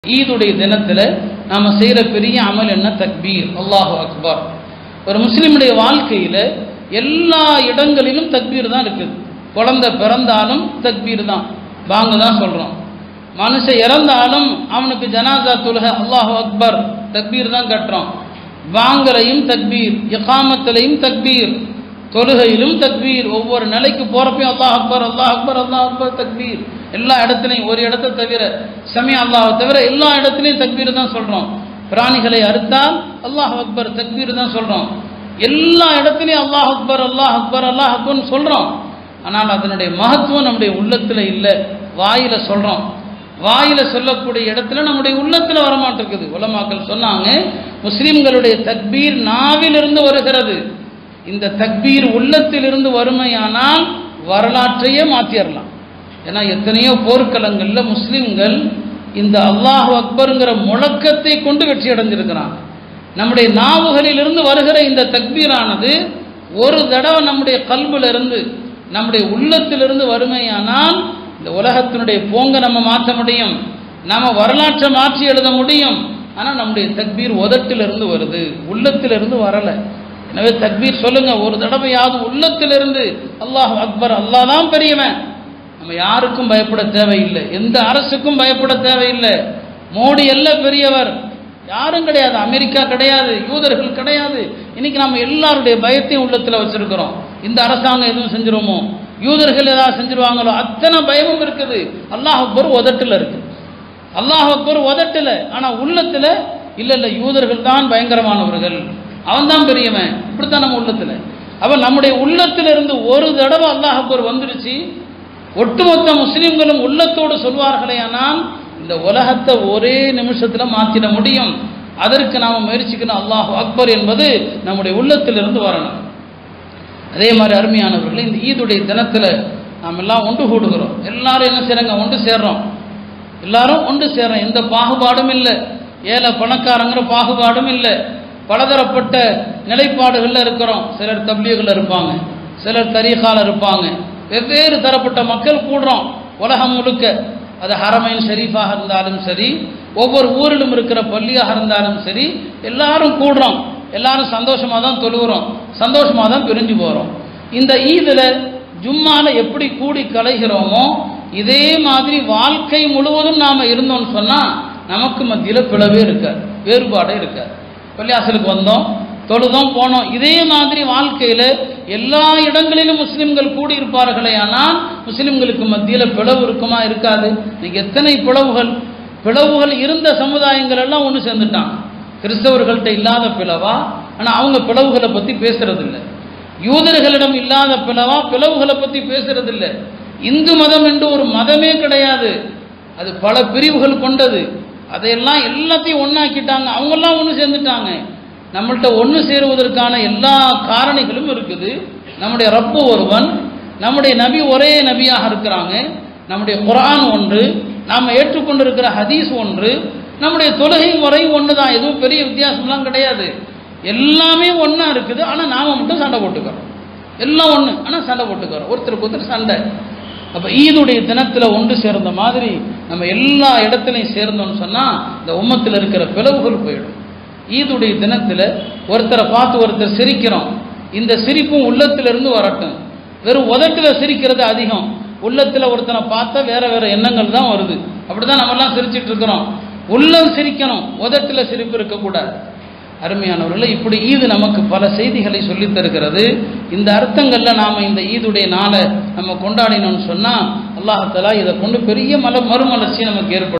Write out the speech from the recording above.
ஈதுடைய தினத்தில் நாம் செய்கிற பெரிய அமல் என்ன தக்பீர் அல்லாஹு அக்பர் ஒரு முஸ்லீமுடைய வாழ்க்கையில் எல்லா இடங்களிலும் தக்பீர் தான் இருக்குது குழந்தை பிறந்தாலும் தக்பீர் தான் வாங்க தான் சொல்கிறோம் மனுஷன் இறந்தாலும் அவனுக்கு ஜனாசா தொழுக அல்லாஹு அக்பர் தக்பீர் தான் கட்டுறோம் வாங்கலையும் தக்பீர் இகாமத்திலையும் தக்பீர் தொழுகையிலும் தக்பீர் ஒவ்வொரு நிலைக்கு போறப்பையும் அல்லாஹ் அக்பர் அல்லாஹ் அக்பர் அல்லாஹ் அக்பர் தக்பீர் எல்லா இடத்துலையும் ஒரு இடத்தை தவிர சமய அல்லாஹ் தவிர எல்லா இடத்துலையும் தக்பீர் தான் சொல்றோம் பிராணிகளை அறுத்தால் அல்லாஹ் அக்பர் தக்பீர் தான் சொல்றோம் எல்லா இடத்துலையும் அல்லாஹ் அக்பர் அல்லாஹ் அக்பர் அல்லாஹ் அக்பர்னு சொல்றோம் ஆனால் அதனுடைய மகத்துவம் நம்முடைய உள்ளத்துல இல்லை வாயில சொல்றோம் வாயில சொல்லக்கூடிய இடத்துல நம்முடைய உள்ளத்துல வரமாட்டிருக்குது உலமாக்கள் சொன்னாங்க முஸ்லிம்களுடைய தக்பீர் நாவிலிருந்து வருகிறது இந்த தக்பீர் உள்ளத்திலிருந்து வறுமையானால் வரலாற்றையே மாற்றிடலாம் ஏன்னா எத்தனையோ போர்க்களங்களில் முஸ்லிம்கள் இந்த அல்லாஹ் அக்பருங்கிற முழக்கத்தை கொண்டு வெற்றி அடைஞ்சிருக்கிறாங்க நம்முடைய நாவுகளிலிருந்து வருகிற இந்த தக்பீரானது ஒரு தடவை நம்முடைய கல்புல இருந்து நம்முடைய உள்ளத்திலிருந்து வறுமையானால் இந்த உலகத்தினுடைய போங்க நம்ம மாற்ற முடியும் நம்ம வரலாற்றை மாற்றி எழுத முடியும் ஆனால் நம்முடைய தக்பீர் உதட்டிலிருந்து வருது உள்ளத்திலிருந்து வரலை எனவே தக்பீர் சொல்லுங்க ஒரு தடவையாவது உள்ளத்திலிருந்து அல்லாஹ் அக்பர் அல்லாஹ் தான் பெரியவன் நம்ம யாருக்கும் பயப்பட தேவையில்லை எந்த அரசுக்கும் பயப்பட தேவையில்லை மோடி அல்ல பெரியவர் யாரும் கிடையாது அமெரிக்கா கிடையாது யூதர்கள் கிடையாது இன்னைக்கு நம்ம எல்லாருடைய பயத்தையும் உள்ளத்தில் வச்சிருக்கிறோம் இந்த அரசாங்கம் எதுவும் செஞ்சிருமோ யூதர்கள் ஏதாவது செஞ்சிருவாங்களோ அத்தனை பயமும் இருக்குது அல்லாஹ் அக்பர் உதட்டில் இருக்கு அல்லாஹ் அக்பர் உதட்டில் ஆனால் உள்ளத்தில் இல்லை இல்லை யூதர்கள் தான் பயங்கரமானவர்கள் அவன் தான் பெரியவன் இப்படித்தான் நம்ம உள்ளத்தில் அவன் நம்முடைய உள்ளத்திலிருந்து ஒரு தடவை அல்லாஹ் அக்பர் வந்துருச்சு ஒட்டுமொத்த முஸ்லிம்களும் உள்ளத்தோடு சொல்வார்களே ஆனால் இந்த உலகத்தை ஒரே நிமிஷத்தில் மாற்றிட முடியும் அதற்கு நாம் முயற்சிக்கணும் அல்லாஹ் அக்பர் என்பது நம்முடைய உள்ளத்திலிருந்து வரணும் அதே மாதிரி அருமையானவர்கள் இந்த ஈதுடைய தினத்தில் நாம் எல்லாம் ஒன்று கூடுகிறோம் எல்லாரும் என்ன செய்கிறாங்க ஒன்று சேர்றோம் எல்லாரும் ஒன்று சேர்றோம் எந்த பாகுபாடும் இல்லை ஏழை பணக்காரங்கிற பாகுபாடும் இல்லை பலதரப்பட்ட நிலைப்பாடுகளில் இருக்கிறோம் சிலர் தப்லீகில் இருப்பாங்க சிலர் தரீகால இருப்பாங்க வெவ்வேறு தரப்பட்ட மக்கள் கூடுறோம் உலகம் முழுக்க அது ஹரமைன் ஷெரீஃபாக இருந்தாலும் சரி ஒவ்வொரு ஊரிலும் இருக்கிற பள்ளியாக இருந்தாலும் சரி எல்லாரும் கூடுறோம் எல்லாரும் சந்தோஷமாக தான் தொழுகிறோம் சந்தோஷமாக தான் பிரிஞ்சு போகிறோம் இந்த ஈதில் ஜும்மால எப்படி கூடி கலைகிறோமோ இதே மாதிரி வாழ்க்கை முழுவதும் நாம் இருந்தோம்னு சொன்னால் நமக்கு மத்தியில் பிளவே இருக்காது வேறுபாடே இருக்காது பள்ளியாசலுக்கு வந்தோம் தொழுதோம் போனோம் இதே மாதிரி வாழ்க்கையில் எல்லா இடங்களிலும் முஸ்லிம்கள் கூடியிருப்பார்களே ஆனால் முஸ்லிம்களுக்கு மத்தியில் பிளவு இருக்குமா இருக்காது இன்னைக்கு எத்தனை பிளவுகள் பிளவுகள் இருந்த சமுதாயங்கள் எல்லாம் ஒன்று சேர்ந்துட்டாங்க கிறிஸ்தவர்கள்ட்ட இல்லாத பிளவா ஆனால் அவங்க பிளவுகளை பற்றி பேசுறது இல்லை யூதர்களிடம் இல்லாத பிளவா பிளவுகளை பற்றி பேசுறது இல்லை இந்து மதம் என்று ஒரு மதமே கிடையாது அது பல பிரிவுகள் கொண்டது அதையெல்லாம் எல்லாத்தையும் ஒன்றாக்கிட்டாங்க அவங்கெல்லாம் ஒன்று சேர்ந்துட்டாங்க நம்மள்கிட்ட ஒன்று சேருவதற்கான எல்லா காரணிகளும் இருக்குது நம்முடைய ரப்பு ஒருவன் நம்முடைய நபி ஒரே நபியாக இருக்கிறாங்க நம்முடைய குரான் ஒன்று நாம் ஏற்றுக்கொண்டிருக்கிற ஹதீஸ் ஒன்று நம்முடைய தொழுகை முறை ஒன்று தான் எதுவும் பெரிய வித்தியாசம்லாம் கிடையாது எல்லாமே ஒன்றா இருக்குது ஆனால் நாம் மட்டும் சண்டை போட்டுக்கிறோம் எல்லாம் ஒன்று ஆனால் சண்டை போட்டுக்கிறோம் ஒருத்தருக்கு ஒருத்தர் சண்டை அப்போ ஈதுடைய தினத்தில் ஒன்று சேர்ந்த மாதிரி நம்ம எல்லா இடத்துலையும் சேர்ந்தோம்னு சொன்னால் இந்த உம்மத்தில் இருக்கிற பிளவுகள் போயிடும் ஈதுடைய தினத்தில் ஒருத்தரை பார்த்து ஒருத்தர் சிரிக்கிறோம் இந்த சிரிப்பும் உள்ளத்திலிருந்து வரட்டும் வெறும் உதட்டில் சிரிக்கிறது அதிகம் உள்ளத்தில் ஒருத்தனை பார்த்தா வேற வேற எண்ணங்கள் தான் வருது அப்படிதான் நம்மெல்லாம் சிரிச்சிட்டு இருக்கிறோம் உள்ளம் சிரிக்கணும் உதட்டில் சிரிப்பு இருக்கக்கூடாது அருமையானவர்களே இப்படி ஈது நமக்கு பல செய்திகளை சொல்லித் தருகிறது இந்த அர்த்தங்களில் நாம் இந்த ஈதுடைய நாளை நம்ம கொண்டாடினோம்னு சொன்னால் அல்லாஹலா இதை கொண்டு பெரிய மல மறுமலர்ச்சி நமக்கு ஏற்படும்